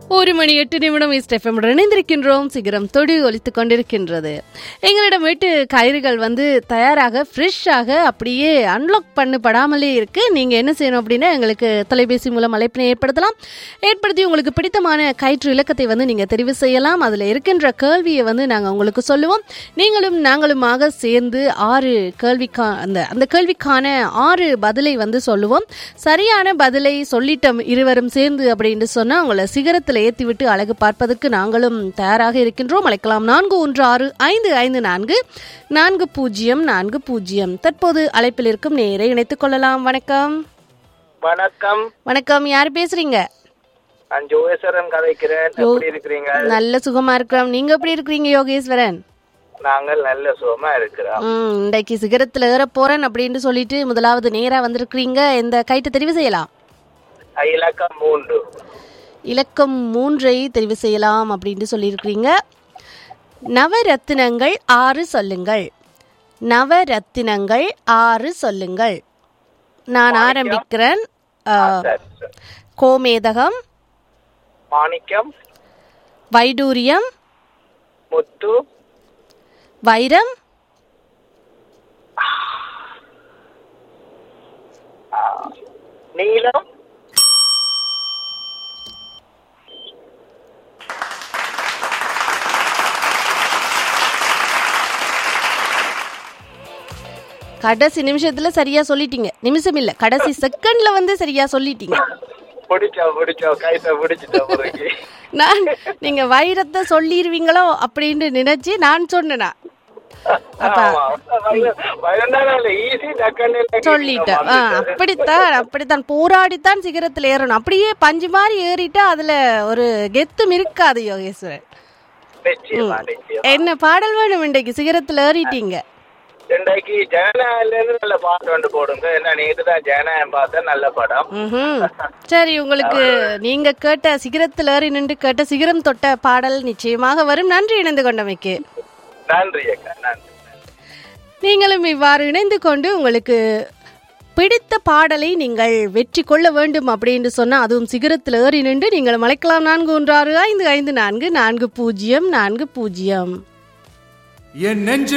ஒரு மணி எட்டு நிமிடம் இஸ்டெஃபம் இணைந்திருக்கின்றோம் சிகரம் தொடி ஒலித்துக் கொண்டிருக்கின்றது எங்களிடம் வீட்டு கயிறுகள் வந்து தயாராக ஃப்ரெஷ்ஷாக அப்படியே அன்லாக் பண்ணப்படாமலே இருக்கு நீங்க என்ன செய்யணும் அப்படின்னா எங்களுக்கு தொலைபேசி மூலம் அழைப்பினை ஏற்படுத்தலாம் ஏற்படுத்தி உங்களுக்கு பிடித்தமான கயிற்று இலக்கத்தை வந்து நீங்க தெரிவு செய்யலாம் அதுல இருக்கின்ற கேள்வியை வந்து நாங்க உங்களுக்கு சொல்லுவோம் நீங்களும் நாங்களுமாக சேர்ந்து ஆறு கேள்விக்கா அந்த அந்த கேள்விக்கான ஆறு பதிலை வந்து சொல்லுவோம் சரியான பதிலை சொல்லிட்டோம் இருவரும் சேர்ந்து அப்படின்னு சொன்னா உங்களை சிகரத்தில் ஏற்றி விட்டு அழகு பார்ப்பதற்கு நாங்களும் தயாராக இருக்கின்றோம் அழைக்கலாம் நான்கு ஒன்று ஆறு ஐந்து ஐந்து நான்கு நான்கு பூஜ்ஜியம் நான்கு பூஜ்ஜியம் தற்போது அழைப்பில் இருக்கும் நேரை இணைத்துக் கொள்ளலாம் வணக்கம் வணக்கம் வணக்கம் யார் பேசுறீங்க நான் ஜோகேஸ்வரன் கதைக்கிறேன் எப்படி இருக்கிறீங்க நல்ல சுகமா இருக்கிறோம் நீங்க எப்படி இருக்கிறீங்க யோகேஸ்வரன் நாங்கள் நல்ல சுகமா இருக்கிறோம் ம் இன்றைக்கு சிகரத்தில் ஏற போறேன் அப்படின்னு சொல்லிட்டு முதலாவது நேரா வந்திருக்கிறீங்க இந்த கைட்டை தெரிவு செய்யலாம் இலக்கம் மூன்று இலக்கம் மூன்றை தெரிவு செய்யலாம் அப்படின்னு சொல்லியிருக்கிறீங்க நவரத்தினங்கள் ஆறு சொல்லுங்கள் நவரத்தினங்கள் ஆறு சொல்லுங்கள் நான் ஆரம்பிக்கிறேன் ஆ, சரி, சரி. கோமேதகம் மாணிக்கம் வைடூரியம் முத்து வைரம் நீலம் கடைசி நிமிஷத்துல சரியா சொல்லிட்டீங்க நிமிஷம் இல்ல கடைசி செகண்ட்ல வந்து சரியா சொல்லிட்டீங்க பிடிச்சோம் பிடிச்சோம் கைத்த பிடிச்சிட்டோம் முருகி நான் நீங்க வைரத்தை சொல்லிடுவீங்களோ அப்படின்னு நினைச்சு நான் சொன்னேனா ஈஸி டக்குன்னு சொல்லிட்டேன் ஆ, அப்படித்தான் அப்படித்தான் போராடித்தான் சிகரத்தில் ஏறணும் அப்படியே பஞ்சு மாதிரி ஏறிட்டா அதுல ஒரு கெத்தும் இருக்காது யோகேஸ்வரன் நிச்சயமா நிச்சயம் என்ன பாடல் வேணும் இன்றைக்கு சிகரத்தில் ஏறிட்டீங்க இன்றைக்கு ஜனநாயகல இருந்து நல்ல பாட்டு ஒன்று போடுங்க ஏன்னா நேற்று தான் ஜனநாயகம் பார்த்தேன் நல்ல படம் ம்ஹும். சரி உங்களுக்கு நீங்க கேட்ட சிகரத்தில் ஏறி நின்று கேட்ட சிகரம் தொட்ட பாடல் நிச்சயமாக வரும் நன்றி இணைந்து கொண்டமைக்கு நன்றி அக்கா நன்றி நீங்களும் இவ்வாறு இணைந்து கொண்டு உங்களுக்கு பிடித்த பாடலை நீங்கள் வெற்றி கொள்ள வேண்டும் அப்படின்னு சொன்னா அதுவும் சிகரத்தில் ஏறி நின்று நீங்கள் மலைக்கலாம் நான்கு ஒன்று ஆறு ஐந்து ஐந்து நான்கு நான்கு பூஜ்ஜியம் நான்கு பூஜ்ஜியம் என் நெஞ்சு